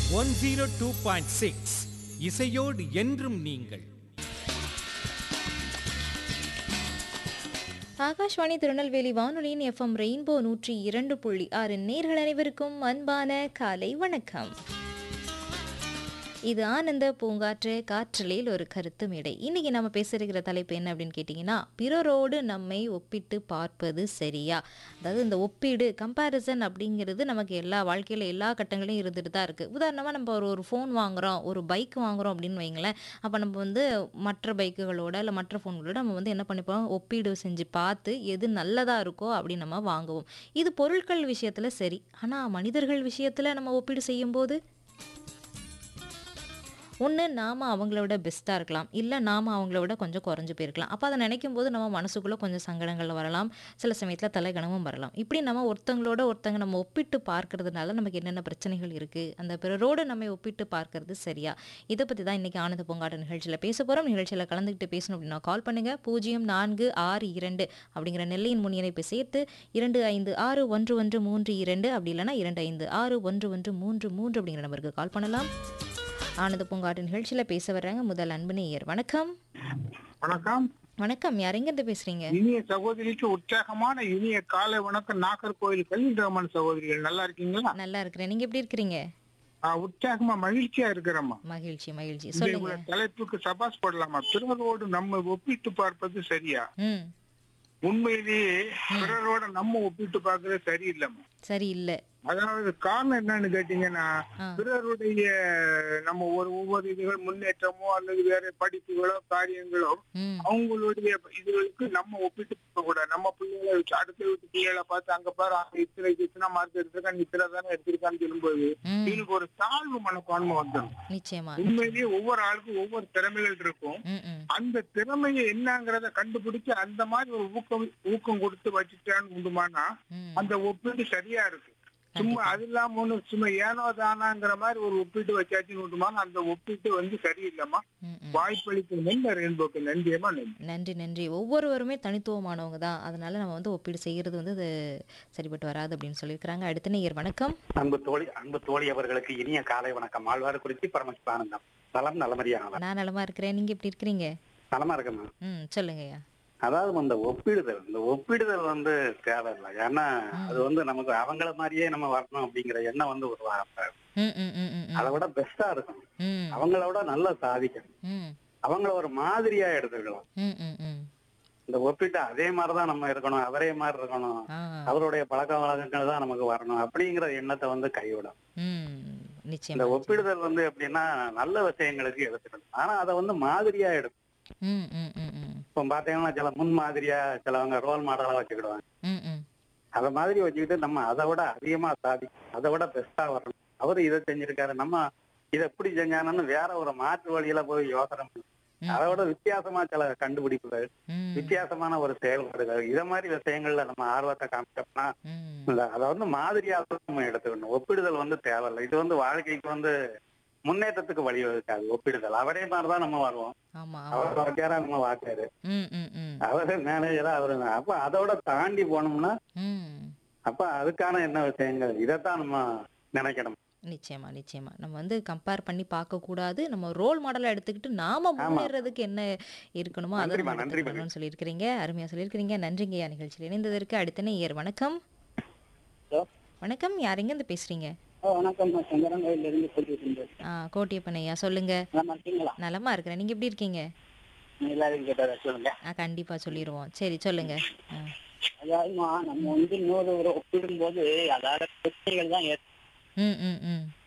One zero two point six இசையோடு என்றும் நீங்கள் ஆகாஷ்வாணி திருநெல்வேலி வானொலியின் எஃப்எம் ரெயின்போ நூற்றி இரண்டு புள்ளி ஆறு நேர்கள் அனைவருக்கும் அன்பான காலை வணக்கம் இது ஆனந்த பூங்காற்று காற்றலையில் ஒரு கருத்து மேடை இன்னைக்கு நம்ம பேசுகிற தலைப்பு என்ன அப்படின்னு கேட்டிங்கன்னா பிறரோடு நம்மை ஒப்பிட்டு பார்ப்பது சரியா அதாவது இந்த ஒப்பீடு கம்பேரிசன் அப்படிங்கிறது நமக்கு எல்லா வாழ்க்கையில் எல்லா கட்டங்களையும் இருந்துட்டு தான் இருக்குது உதாரணமாக நம்ம ஒரு ஒரு ஃபோன் வாங்குகிறோம் ஒரு பைக் வாங்குகிறோம் அப்படின்னு வைங்களேன் அப்போ நம்ம வந்து மற்ற பைக்குகளோட இல்லை மற்ற ஃபோன்களோட நம்ம வந்து என்ன பண்ணிப்போம் ஒப்பீடு செஞ்சு பார்த்து எது நல்லதாக இருக்கோ அப்படின்னு நம்ம வாங்குவோம் இது பொருட்கள் விஷயத்தில் சரி ஆனால் மனிதர்கள் விஷயத்தில் நம்ம ஒப்பீடு செய்யும்போது ஒன்று நாம் அவங்கள விட பெஸ்ட்டாக இருக்கலாம் இல்லை நாம் அவங்கள விட கொஞ்சம் குறைஞ்சு போயிருக்கலாம் அப்போ அதை நினைக்கும் போது நம்ம மனசுக்குள்ளே கொஞ்சம் சங்கடங்கள் வரலாம் சில சமயத்தில் தலைகணமும் வரலாம் இப்படி நம்ம ஒருத்தங்களோட ஒருத்தங்க நம்ம ஒப்பிட்டு பார்க்கறதுனால நமக்கு என்னென்ன பிரச்சனைகள் இருக்குது அந்த பிறரோடு நம்ம ஒப்பிட்டு பார்க்கறது சரியா இதை பற்றி தான் இன்றைக்கி ஆனந்த பூங்காட்ட நிகழ்ச்சியில் பேச போகிறோம் நிகழ்ச்சியில் கலந்துக்கிட்டு பேசணும் அப்படின்னா கால் பண்ணுங்கள் பூஜ்ஜியம் நான்கு ஆறு இரண்டு அப்படிங்கிற நெல்லையின் முன் இணைப்பை சேர்த்து இரண்டு ஐந்து ஆறு ஒன்று ஒன்று மூன்று இரண்டு அப்படி இல்லைன்னா இரண்டு ஐந்து ஆறு ஒன்று ஒன்று மூன்று மூன்று அப்படிங்கிற நம்பருக்கு கால் பண்ணலாம் ஆனந்த பூங்காட்டு நிகழ்ச்சியில் பேச வர்றாங்க முதல் அன்பு நேயர் வணக்கம் வணக்கம் வணக்கம் யார் எங்கேருந்து பேசுறீங்க இனிய சகோதரிக்கு உற்சாகமான இனிய காலை வணக்கம் நாகர்கோவில் கல்விராமன் சகோதரிகள் நல்லா இருக்கீங்களா நல்லா இருக்கிறேன் நீங்க எப்படி இருக்கிறீங்க ஆஹ் உற்சாகமா மகிழ்ச்சியா இருக்கிறோமா மகிழ்ச்சி மகிழ்ச்சி இந்த சொல்லுங்க இவ்வளவு தலைப்புக்கு சபாஸ் போடலாமா பிறரோடு நம்ம ஒப்பிட்டு பார்ப்பது சரியா ம் உண்மையிலேயே பிறரோட நம்ம ஒப்பிட்டு பார்க்கறது சரியில்லைம்மா சரி இல்ல அதாவது காரணம் என்னன்னு கேட்டீங்கன்னா ஆ. பிறருடைய நம்ம ஒரு ஒவ்வொரு இதுகள் முன்னேற்றமோ அல்லது வேற படிப்புகளோ காரியங்களோ ம் அவங்களுடைய இதுகளுக்கு நம்ம ஒப்பிட்டு பார்க்க கூடாது நம்ம பிள்ளைகளை வச்சு அடுத்த வீட்டு பிள்ளைகளை பார்த்து அங்க பாரு அவங்க இத்தனை இத்தனை மார்க் எடுத்திருக்கான் இத்தனை தானே எடுத்திருக்கான்னு சொல்லும்போது ம் இவனுக்கு ஒரு தாழ்வு மனப்பான்மை வந்துடும் நிச்சயமா உண்மையிலேயே ஒவ்வொரு ஆளுக்கும் ஒவ்வொரு திறமைகள் இருக்கும் ம் ம் அந்த திறமையை என்னங்கிறத கண்டுபிடிச்சு அந்த மாதிரி ஒரு ஊக்கம் ஊக்கம் கொடுத்து வச்சுட்டான்னு உண்டுமானா ம் அந்த ஒப்பீடு சரியா இருக்கு சும்மா அது இல்லாம ஒண்ணு சும்மா ஏனோ தானாங்கிற மாதிரி ஒரு ஒப்பீட்டு வச்சாச்சுன்னு உண்டுமானா அந்த ஒப்பீட்டு வந்து சரியில்லைம்மா ம் ம் வாய்ப்பளித்த நெல் ரெயின்போக்கு நன்றியமா நன்றி நன்றி நன்றி ஒவ்வொருவருமே தனித்துவமானவங்க தான் அதனால நம்ம வந்து ஒப்பீடு செய்யறது வந்து அது சரிப்பட்டு வராது அப்படின்னு சொல்லியிருக்கிறாங்க அடுத்த நேயர் வணக்கம் அன்பு தோழி அன்பு தோழி அவர்களுக்கு இனிய காலை வணக்கம் ஆழ்வார் குறிச்சி பரமசிவானந்தம் நலம் நலமறியானவர் நான் நலமா இருக்கிறேன் நீங்க எப்படி இருக்கிறீங்க நலமா இருக்கணும் ம் சொல்லுங்கய்யா அதாவது அந்த ஒப்பிடுதல் இந்த ஒப்பிடுதல் வந்து தேவையில்லை ஏன்னா அது வந்து நமக்கு அவங்கள மாதிரியே நம்ம வரணும் அப்படிங்கிற எண்ணம் வந்து உருவாக ம் ம் ம் ம் ம் அதை விட பெஸ்டா இருக்கணும் ம் அவங்கள விட நல்லா சாதிக்கணும் ம் அவங்கள ஒரு மாதிரியா எடுத்துக்கலாம் ம் ம் ம் இந்த ஒப்பிட்டு அதே மாதிரிதான் நம்ம இருக்கணும் அவரே மாதிரி இருக்கணும் ஆ அவருடைய பழக்க வழக்கங்கள் தான் நமக்கு வரணும் அப்படிங்கிற எண்ணத்தை வந்து கைவிடும் ம் இந்த நிச்சயமா ஒப்பிடுதல் வந்து எப்படின்னா நல்ல விஷயங்களுக்கு எடுத்துக்கணும் ஆனா அதை வந்து மாதிரியா எடுக்கணும் ம் ம் ம் ம் இப்போ பாத்தீங்கன்னா சில முன் மாதிரியா சிலவங்க ரோல் மாடலா வச்சுக்கிடுவாங்க ம் ம் அத மாதிரி வச்சுக்கிட்டு நம்ம அதை விட அதிகமா சாதிக்கணும் அதை விட பெஸ்டா வரணும் அவரு இதை செஞ்சிருக்காரு நம்ம இதை எப்படி செஞ்சானு வேற ஒரு மாற்று வழியில போய் யோசனை பண்ணணும் ம். அதை விட வித்தியாசமா சில கண்டுபிடிப்புகள் ம் வித்தியாசமான ஒரு செயல்பாடுகள் இத மாதிரி விஷயங்கள்ல நம்ம ஆர்வத்தை காமிச்சோம்னா ம் இந்த- அதை வந்து மாதிரியாக நம்ம எடுத்துக்கணும் ஒப்பிடுதல் வந்து தேவையில்லை இது வந்து வாழ்க்கைக்கு வந்து முன்னேற்றத்துக்கு வழிவகுக்காது ஒப்பிடுதல் அவரே மாதிரிதான் நம்ம வருவோம் ஆமா அவர் வாக்கியாரா நம்ம வாக்காரு ம் ம் ம் அவரு மேனேஜரா அவரு அப்ப அதோட தாண்டி போனோம்னா ம் அப்ப அதுக்கான என்ன விஷயங்கள் இதைத்தான் நம்ம நினைக்கணும் நிச்சயமா நிச்சயமா நம்ம வந்து கம்பேர் பண்ணி பார்க்க கூடாது நம்ம ரோல் மாடலா எடுத்துக்கிட்டு நாம முன்னேறதுக்கு என்ன இருக்கணுமோ அதை நன்றிம்மா, நம்ம நன்றி, எடுத்துக்கணும்னு சொல்லியிருக்கிறீங்க அருமையா சொல்லியிருக்கிறீங்க நன்றிங்கய்யா நிகழ்ச்சியில் இணைந்ததற்கு அடுத்த நேயர் வணக்கம் ஹலோ. வணக்கம் யார் எங்கேருந்து பேசுறீங்க ஆ, வணக்கம் நான் சங்கரங்கோயில இருந்து சொல்லிட்டு இருந்தேன் ஆ கோட்டியப்பன் ஐயா சொல்லுங்க நல்லா இருக்கீங்களா நலமா இருக்கிறேன் நீங்க எப்படி இருக்கீங்க எல்லாரும் கேட்டதா சொல்லுங்க ஆ கண்டிப்பா சொல்லிடுவோம் சரி சொல்லுங்க ஆ. அதாவதுமா நம்ம வந்து இன்னொரு ஒரு ஒப்பிடும் போது அதாவது பிரச்சனைகள் தான் ஏற்படும். ம் ம் ம்